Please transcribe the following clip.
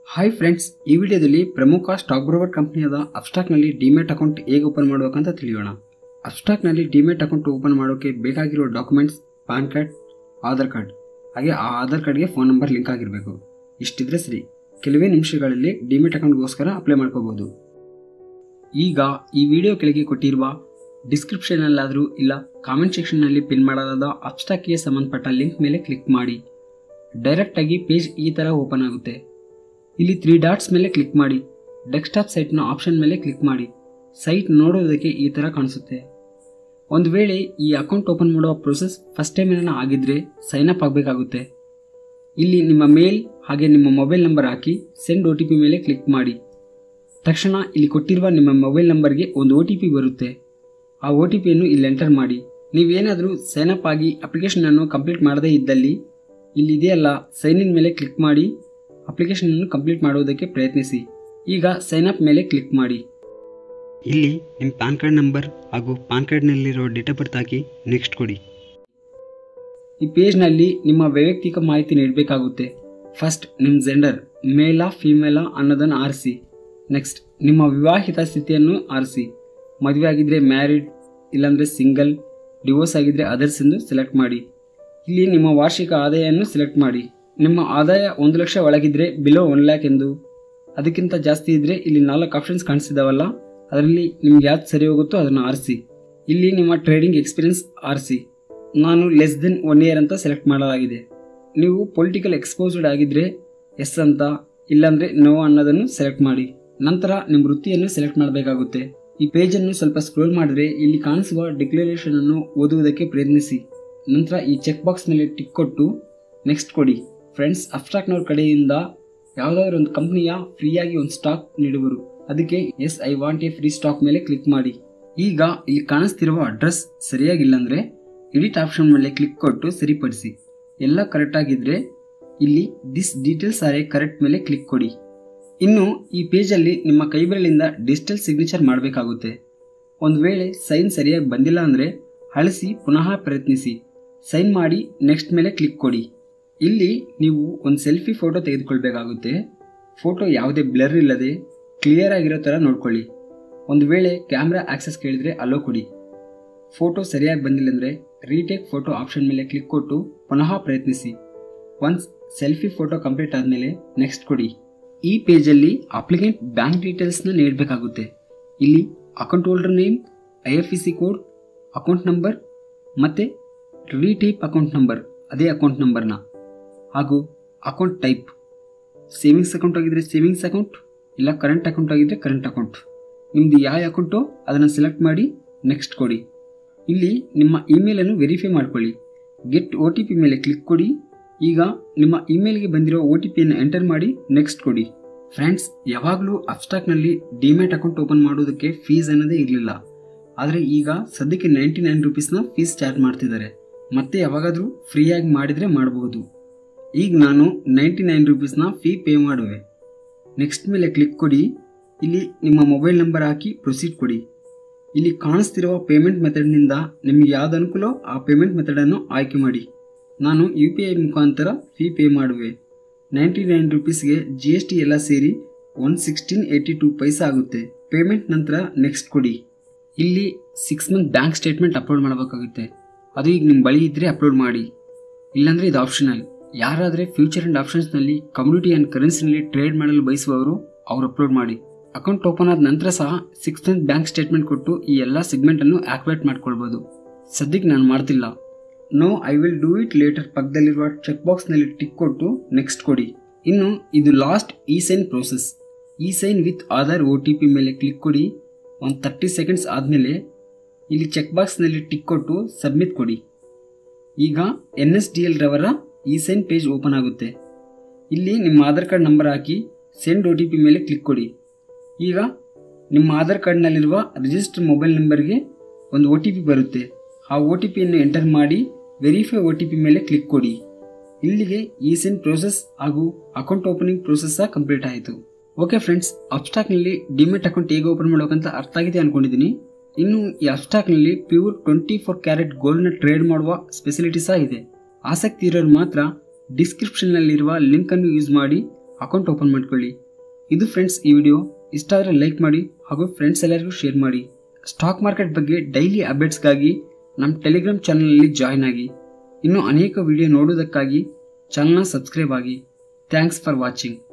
hi friends ಈ ವಿಡಿಯೋದಲ್ಲಿ ಪ್ರಮುಖ ಸ್ಟಾಕ್ ಬ್ರೋವರ್ ಕಂಪನಿಯಾದ ಅಬ್ಸ್ಟಾಕ್ನಲ್ಲಿ ಡಿಮೆಟ್ ಅಕೌಂಟ್ ಹೇಗೆ ಓಪನ್ ಮಾಡಬೇಕಂತ ತಿಳಿಯೋಣ ಅಬ್ಸ್ಟಾಕ್ನಲ್ಲಿ ಡಿಮೆಟ್ ಅಕೌಂಟ್ ಓಪನ್ ಮಾಡೋಕ್ಕೆ ಬೇಕಾಗಿರೋ documents PAN card Aadhaar card ಹಾಗೆ ಆ ಆಧಾರ್ ಕಾರ್ಡ್ಗೆ ಫೋನ್ ನಂಬರ್ ಲಿಂಕ್ ಆಗಿರಬೇಕು ಇಷ್ಟಿದ್ರೆ ಸರಿ ಕೆಲವೇ ನಿಮಿಷಗಳಲ್ಲಿ ಡಿಮೆಟ್ ಅಕೌಂಟ್ಗೋಸ್ಕರ ಅಪ್ಲೈ ಮಾಡ್ಕೋಬಹುದು ಈಗ ಈ ವಿಡಿಯೋ ಕೆಳಗೆ ಕೊಟ್ಟಿರುವ ಡಿಸ್ಕ್ರಿಪ್ಷನಲ್ಲಾದರೂ ಇಲ್ಲ ಕಾಮೆಂಟ್ ಸೆಕ್ಷನ್ನಲ್ಲಿ ಪಿನ್ ಮಾಡಲಾದ ಅಬ್ಸ್ಟಾಕ್ಗೆ ಸಂಬಂಧಪಟ್ಟ ಲಿಂಕ್ ಮೇಲೆ ಕ್ಲಿಕ್ ಮಾಡಿ ಡೈರೆಕ್ಟಾಗಿ ಪೇಜ್ ಈ ಥರ ಓಪನ್ ಆಗುತ್ತೆ ಇಲ್ಲಿ ತ್ರೀ ಡಾಟ್ಸ್ ಮೇಲೆ ಕ್ಲಿಕ್ ಮಾಡಿ ಡೆಸ್ಕ್ಟಾಪ್ ಸೈಟ್ನ ಆಪ್ಷನ್ ಮೇಲೆ ಕ್ಲಿಕ್ ಮಾಡಿ ಸೈಟ್ ನೋಡೋದಕ್ಕೆ ಈ ಥರ ಕಾಣಿಸುತ್ತೆ ಒಂದು ವೇಳೆ ಈ ಅಕೌಂಟ್ ಓಪನ್ ಮಾಡುವ ಪ್ರೊಸೆಸ್ ಫಸ್ಟ್ ಟೈಮ್ ಏನಾರ ಆಗಿದ್ರೆ ಸೈನ್ ಅಪ್ ಆಗಬೇಕಾಗುತ್ತೆ ಇಲ್ಲಿ ನಿಮ್ಮ ಮೇಲ್ ಹಾಗೆ ನಿಮ್ಮ ಮೊಬೈಲ್ ನಂಬರ್ ಹಾಕಿ ಸೆಂಡ್ ಒ ಟಿ ಪಿ ಮೇಲೆ ಕ್ಲಿಕ್ ಮಾಡಿ ತಕ್ಷಣ ಇಲ್ಲಿ ಕೊಟ್ಟಿರುವ ನಿಮ್ಮ ಮೊಬೈಲ್ ನಂಬರ್ಗೆ ಒಂದು ಒ ಟಿ ಪಿ ಬರುತ್ತೆ ಆ ಒ ಟಿ ಪಿಯನ್ನು ಇಲ್ಲಿ ಎಂಟರ್ ಮಾಡಿ ನೀವೇನಾದರೂ ಸೈನ್ ಅಪ್ ಆಗಿ ಅಪ್ಲಿಕೇಶನನ್ನು ಕಂಪ್ಲೀಟ್ ಮಾಡದೇ ಇದ್ದಲ್ಲಿ ಇಲ್ಲಿದೆಯಲ್ಲ ಸೈನ್ ಇನ್ ಮೇಲೆ ಕ್ಲಿಕ್ ಮಾಡಿ ಅಪ್ಲಿಕೇಶನನ್ನು ಕಂಪ್ಲೀಟ್ ಮಾಡುವುದಕ್ಕೆ ಪ್ರಯತ್ನಿಸಿ ಈಗ ಸೈನ್ ಅಪ್ ಮೇಲೆ ಕ್ಲಿಕ್ ಮಾಡಿ ಇಲ್ಲಿ ನಿಮ್ಮ ಪ್ಯಾನ್ ಕಾರ್ಡ್ ನಂಬರ್ ಹಾಗೂ ಪಾನ್ ಕಾರ್ಡ್ನಲ್ಲಿರೋ ಡೇಟ್ ಆಫ್ ಬರ್ತ್ ಹಾಕಿ ನೆಕ್ಸ್ಟ್ ಕೊಡಿ ಈ ಪೇಜ್ನಲ್ಲಿ ನಿಮ್ಮ ವೈಯಕ್ತಿಕ ಮಾಹಿತಿ ನೀಡಬೇಕಾಗುತ್ತೆ ಫಸ್ಟ್ ನಿಮ್ಮ ಜೆಂಡರ್ ಮೇಲಾ ಫೀಮೇಲಾ ಅನ್ನೋದನ್ನು ಆರಿಸಿ ನೆಕ್ಸ್ಟ್ ನಿಮ್ಮ ವಿವಾಹಿತ ಸ್ಥಿತಿಯನ್ನು ಆರಿಸಿ ಮದುವೆ ಆಗಿದ್ರೆ ಮ್ಯಾರಿಡ್ ಇಲ್ಲಾಂದರೆ ಸಿಂಗಲ್ ಡಿವೋರ್ಸ್ ಆಗಿದ್ರೆ ಅದರ್ಸ್ ಎಂದು ಸೆಲೆಕ್ಟ್ ಮಾಡಿ ಇಲ್ಲಿ ನಿಮ್ಮ ವಾರ್ಷಿಕ ಆದಾಯವನ್ನು ಸೆಲೆಕ್ಟ್ ಮಾಡಿ ನಿಮ್ಮ ಆದಾಯ ಒಂದು ಲಕ್ಷ ಒಳಗಿದ್ರೆ ಬಿಲೋ ಒನ್ ಲ್ಯಾಕ್ ಎಂದು ಅದಕ್ಕಿಂತ ಜಾಸ್ತಿ ಇದ್ದರೆ ಇಲ್ಲಿ ನಾಲ್ಕು ಆಪ್ಷನ್ಸ್ ಕಾಣಿಸ್ತಿದಾವಲ್ಲ ಅದರಲ್ಲಿ ನಿಮ್ಗೆ ಯಾವ್ದು ಸರಿ ಹೋಗುತ್ತೋ ಅದನ್ನು ಆರಿಸಿ ಇಲ್ಲಿ ನಿಮ್ಮ ಟ್ರೇಡಿಂಗ್ ಎಕ್ಸ್ಪೀರಿಯನ್ಸ್ ಆರಿಸಿ ನಾನು ಲೆಸ್ ದೆನ್ ಒನ್ ಇಯರ್ ಅಂತ ಸೆಲೆಕ್ಟ್ ಮಾಡಲಾಗಿದೆ ನೀವು ಪೊಲಿಟಿಕಲ್ ಎಕ್ಸ್ಪೋಸ್ಡ್ ಆಗಿದ್ದರೆ ಎಸ್ ಅಂತ ಇಲ್ಲಾಂದರೆ ನೋ ಅನ್ನೋದನ್ನು ಸೆಲೆಕ್ಟ್ ಮಾಡಿ ನಂತರ ನಿಮ್ಮ ವೃತ್ತಿಯನ್ನು ಸೆಲೆಕ್ಟ್ ಮಾಡಬೇಕಾಗುತ್ತೆ ಈ ಪೇಜನ್ನು ಸ್ವಲ್ಪ ಸ್ಕ್ರೋಲ್ ಮಾಡಿದ್ರೆ ಇಲ್ಲಿ ಕಾಣಿಸುವ ಡಿಕ್ಲರೇಷನ್ ಅನ್ನು ಓದುವುದಕ್ಕೆ ಪ್ರಯತ್ನಿಸಿ ನಂತರ ಈ ಚೆಕ್ ಬಾಕ್ಸ್ ಮೇಲೆ ಟಿಕ್ ಕೊಟ್ಟು ನೆಕ್ಸ್ಟ್ ಕೊಡಿ ಫ್ರೆಂಡ್ಸ್ ಅಬ್ಸ್ಟ್ರಾಕ್ಟ್ನವ್ರ ಕಡೆಯಿಂದ ಯಾವುದಾದ್ರೂ ಒಂದು ಕಂಪ್ನಿಯ ಫ್ರೀಯಾಗಿ ಒಂದು ಸ್ಟಾಕ್ ನೀಡುವರು ಅದಕ್ಕೆ yes I want a free stock ಮೇಲೆ ಕ್ಲಿಕ್ ಮಾಡಿ ಈಗ ಇಲ್ಲಿ ಕಾಣಿಸ್ತಿರುವ ಅಡ್ರೆಸ್ ಸರಿಯಾಗಿಲ್ಲ ಎಡಿಟ್ ಆಪ್ಷನ್ ಮೇಲೆ ಕ್ಲಿಕ್ ಕೊಟ್ಟು ಸರಿಪಡಿಸಿ ಎಲ್ಲ ಕರೆಕ್ಟ್ ಆಗಿದ್ರೆ ಇಲ್ಲಿ this details are correct ಮೇಲೆ ಕ್ಲಿಕ್ ಕೊಡಿ ಇನ್ನು ಈ ಪೇಜಲ್ಲಿ ನಿಮ್ಮ ಕೈಬೆರಳಿಂದ ಡಿಜಿಟಲ್ ಸಿಗ್ನೇಚರ್ ಮಾಡಬೇಕಾಗುತ್ತೆ ಒಂದು ವೇಳೆ ಸೈನ್ ಸರಿಯಾಗಿ ಬಂದಿಲ್ಲ ಅಂದರೆ ಅಳಿಸಿ ಪುನಃ ಪ್ರಯತ್ನಿಸಿ ಸೈನ್ ಮಾಡಿ ನೆಕ್ಸ್ಟ್ ಮೇಲೆ ಕ್ಲಿಕ್ ಕೊಡಿ ಇಲ್ಲಿ ನೀವು ಒಂದು ಸೆಲ್ಫಿ ಫೋಟೋ ತೆಗೆದುಕೊಳ್ಬೇಕಾಗುತ್ತೆ ಫೋಟೋ ಯಾವುದೇ ಬ್ಲರ್ ಇಲ್ಲದೆ ಕ್ಲಿಯರ್ ಆಗಿರೋ ಥರ ನೋಡ್ಕೊಳ್ಳಿ ಒಂದು ವೇಳೆ ಕ್ಯಾಮ್ರಾ ಆಕ್ಸೆಸ್ ಕೇಳಿದರೆ ಅಲೋ ಕೊಡಿ ಫೋಟೋ ಸರಿಯಾಗಿ ಬಂದಿಲ್ಲ ಅಂದರೆ ರೀಟೇಕ್ ಫೋಟೋ ಆಪ್ಷನ್ ಮೇಲೆ ಕ್ಲಿಕ್ ಕೊಟ್ಟು ಪುನಃ ಪ್ರಯತ್ನಿಸಿ ಒನ್ಸ್ ಸೆಲ್ಫಿ ಫೋಟೋ ಕಂಪ್ಲೀಟ್ ಆದಮೇಲೆ ನೆಕ್ಸ್ಟ್ ಕೊಡಿ ಈ ಪೇಜಲ್ಲಿ ಅಪ್ಲಿಕೆಂಟ್ ಬ್ಯಾಂಕ್ ಡೀಟೇಲ್ಸ್ನ ನೀಡಬೇಕಾಗುತ್ತೆ ಇಲ್ಲಿ account holder name I F S C code account number ಮತ್ತು ರೀಟೈಪ್ ಅಕೌಂಟ್ ನಂಬರ್ ಅದೇ ಅಕೌಂಟ್ ನಂಬರ್ನ ಹಾಗೂ ಅಕೌಂಟ್ ಟೈಪ್ ಸೇವಿಂಗ್ಸ್ ಅಕೌಂಟ್ ಆಗಿದ್ರೆ ಸೇವಿಂಗ್ಸ್ ಅಕೌಂಟ್ ಇಲ್ಲ ಕರೆಂಟ್ ಅಕೌಂಟ್ ಆಗಿದ್ರೆ ಕರೆಂಟ್ ಅಕೌಂಟ್ ನಿಮ್ಮದು ಯಾವ ಅಕೌಂಟೋ ಅದನ್ನು ಸೆಲೆಕ್ಟ್ ಮಾಡಿ ನೆಕ್ಸ್ಟ್ ಕೊಡಿ ಇಲ್ಲಿ ನಿಮ್ಮ ಇಮೇಲನ್ನು ವೆರಿಫೈ ಮಾಡ್ಕೊಳ್ಳಿ ಗೆಟ್ ಒ ಟಿ ಪಿ ಮೇಲೆ ಕ್ಲಿಕ್ ಕೊಡಿ ಈಗ ನಿಮ್ಮ ಇಮೇಲ್ಗೆ ಬಂದಿರೋ ಒ ಟಿ ಪಿಯನ್ನು ಎಂಟರ್ ಮಾಡಿ ನೆಕ್ಸ್ಟ್ ಕೊಡಿ ಫ್ರೆಂಡ್ಸ್ ಯಾವಾಗಲೂ ಅಬ್ಸ್ಟಾಕ್ನಲ್ಲಿ ಡಿಮ್ಯಾಟ್ ಅಕೌಂಟ್ ಓಪನ್ ಮಾಡೋದಕ್ಕೆ ಫೀಸ್ ಅನ್ನೋದೇ ಇರಲಿಲ್ಲ ಆದರೆ ಈಗ ಸದ್ಯಕ್ಕೆ ನೈಂಟಿ ನೈನ್ ರುಪೀಸ್ನ ಫೀಸ್ ಚಾರ್ಜ್ ಮಾಡ್ತಿದ್ದಾರೆ ಮತ್ತೆ ಯಾವಾಗಾದರೂ ಫ್ರೀಯಾಗಿ ಮಾಡಿದರೆ ಮಾಡಬಹುದು ಈಗ ನಾನು ನೈಂಟಿ ನೈನ್ ರುಪೀಸ್ನ ಫೀ ಪೇ ಮಾಡುವೆ ನೆಕ್ಸ್ಟ್ ಮೇಲೆ ಕ್ಲಿಕ್ ಕೊಡಿ ಇಲ್ಲಿ ನಿಮ್ಮ ಮೊಬೈಲ್ ನಂಬರ್ ಹಾಕಿ ಪ್ರೊಸೀಡ್ ಕೊಡಿ ಇಲ್ಲಿ ಕಾಣಿಸ್ತಿರುವ ಪೇಮೆಂಟ್ ಮೆಥಡ್ನಿಂದ ನಿಮಗೆ ಯಾವ್ದು ಅನುಕೂಲೋ ಆ ಪೇಮೆಂಟ್ ಮೆಥಡನ್ನು ಆಯ್ಕೆ ಮಾಡಿ ನಾನು ಯು ಪಿ ಐ ಮುಖಾಂತರ ಫೀ ಪೇ ಮಾಡುವೆ ನೈಂಟಿ ನೈನ್ ರುಪೀಸ್ಗೆ ಜಿ ಎಸ್ ಟಿ ಎಲ್ಲ ಸೇರಿ one sixteen eighty two paisa ಆಗುತ್ತೆ ಪೇಮೆಂಟ್ ನಂತರ ನೆಕ್ಸ್ಟ್ ಕೊಡಿ ಇಲ್ಲಿ six month bank statement upload ಮಾಡಬೇಕಾಗುತ್ತೆ ಅದು ಈಗ ನಿಮ್ಮ ಬಳಿ ಇದ್ದರೆ ಅಪ್ಲೋಡ್ ಮಾಡಿ ಇಲ್ಲಾಂದರೆ ಇದು ಆಪ್ಷನಲ್ ಯಾರಾದರೆ ಫ್ಯೂಚರ್ ಆ್ಯಂಡ್ ಆಪ್ಷನ್ಸ್ನಲ್ಲಿ ಕಮ್ಯುನಿಟಿ ಆ್ಯಂಡ್ ಕರೆನ್ಸಿನಲ್ಲಿ ಟ್ರೇಡ್ ಮಾಡಲು ಬಯಸುವವರು ಅವ್ರು ಅಪ್ಲೋಡ್ ಮಾಡಿ ಅಕೌಂಟ್ ಓಪನ್ ಆದ ನಂತರ ಸಹ ಸಿಕ್ಸ್ ಮಂತ್ ಬ್ಯಾಂಕ್ ಸ್ಟೇಟ್ಮೆಂಟ್ ಕೊಟ್ಟು ಈ ಎಲ್ಲ ಸೆಗ್ಮೆಂಟನ್ನು ಆಕ್ಟಿವೇಟ್ ಮಾಡ್ಕೊಳ್ಬೋದು ಸದ್ಯಕ್ಕೆ ನಾನು ಮಾಡ್ತಿಲ್ಲ no I will do it later ಪಕ್ಕದಲ್ಲಿರುವ ಚೆಕ್ ಬಾಕ್ಸ್ನಲ್ಲಿ ಟಿಕ್ ಕೊಟ್ಟು ನೆಕ್ಸ್ಟ್ ಕೊಡಿ ಇನ್ನು ಇದು last e sign process e sign with Aadhaar O T P ಮೇಲೆ ಕ್ಲಿಕ್ ಕೊಡಿ ಒಂದು ತರ್ಟಿ ಸೆಕೆಂಡ್ಸ್ ಆದಮೇಲೆ ಇಲ್ಲಿ ಚೆಕ್ ಬಾಕ್ಸ್ನಲ್ಲಿ ಟಿಕ್ ಕೊಟ್ಟು ಸಬ್ಮಿಟ್ ಕೊಡಿ ಈಗ ಎನ್ ಎಸ್ ಡಿ ಎಲ್ ರವರ ಇ ಸೈನ್ ಪೇಜ್ ಓಪನ್ ಆಗುತ್ತೆ ಇಲ್ಲಿ ನಿಮ್ಮ ಆಧಾರ್ ಕಾರ್ಡ್ ನಂಬರ್ ಹಾಕಿ ಸೆಂಡ್ ಒ ಟಿ ಪಿ ಮೇಲೆ ಕ್ಲಿಕ್ ಕೊಡಿ ಈಗ ನಿಮ್ಮ ಆಧಾರ್ ಕಾರ್ಡ್ನಲ್ಲಿರುವ ರಿಜಿಸ್ಟರ್ ಮೊಬೈಲ್ ನಂಬರ್ಗೆ ಒಂದು ಒ ಟಿ ಪಿ ಬರುತ್ತೆ ಆ ಒ ಟಿ ಪಿಯನ್ನು ಎಂಟರ್ ಮಾಡಿ ವೆರಿಫೈ ಒ ಟಿ ಪಿ ಮೇಲೆ ಕ್ಲಿಕ್ ಕೊಡಿ ಇಲ್ಲಿಗೆ ಈ ಸೆನ್ ಪ್ರೋಸೆಸ್ ಹಾಗೂ ಅಕೌಂಟ್ ಓಪನಿಂಗ್ ಪ್ರೋಸೆಸ್ ಸಹ ಕಂಪ್ಲೀಟ್ ಆಯಿತು ಓಕೆ ಫ್ರೆಂಡ್ಸ್ ಅಬ್ಸ್ಟಾಕ್ನಲ್ಲಿ ಡಿಮೆಟ್ ಅಕೌಂಟ್ ಹೇಗೆ ಓಪನ್ ಮಾಡೋಕಂತ ಅರ್ಥ ಆಗಿದೆ ಅನ್ಕೊಂಡಿದ್ದೀನಿ ಇನ್ನು ಈ ಅಬ್ಸ್ಟಾಕ್ನಲ್ಲಿ ಪ್ಯೂರ್ ಟ್ವೆಂಟಿ ಫೋರ್ ಕ್ಯಾರೆಟ್ ಗೋಲ್ಡ್ನ ಟ್ರೇಡ್ ಮಾಡುವ ಸ್ಪೆಸಿಲಿಟಿ ಸಹ ಇದೆ ಆಸಕ್ತಿ ಇರೋರು ಮಾತ್ರ ಡಿಸ್ಕ್ರಿಪ್ಷನ್ನಲ್ಲಿರುವ ಲಿಂಕನ್ನು ಯೂಸ್ ಮಾಡಿ ಅಕೌಂಟ್ ಓಪನ್ ಮಾಡ್ಕೊಳ್ಳಿ ಇದು ಫ್ರೆಂಡ್ಸ್ ಈ ವಿಡಿಯೋ ಇಷ್ಟ ಆದರೆ ಲೈಕ್ ಮಾಡಿ ಹಾಗೂ ಫ್ರೆಂಡ್ಸ್ ಎಲ್ಲರಿಗೂ ಶೇರ್ ಮಾಡಿ ಸ್ಟಾಕ್ ಮಾರ್ಕೆಟ್ ಬಗ್ಗೆ ಡೈಲಿ ಅಪ್ಡೇಟ್ಸ್ಗಾಗಿ ನಮ್ಮ ಟೆಲಿಗ್ರಾಮ್ ಚಾನಲಲ್ಲಿ ಜಾಯ್ನ್ ಆಗಿ ಇನ್ನೂ ಅನೇಕ ವಿಡಿಯೋ ನೋಡುವುದಕ್ಕಾಗಿ ಚಾನಲ್ನ ಸಬ್ಸ್ಕ್ರೈಬ್ ಆಗಿ ಥ್ಯಾಂಕ್ಸ್ ಫಾರ್ ವಾಚಿಂಗ್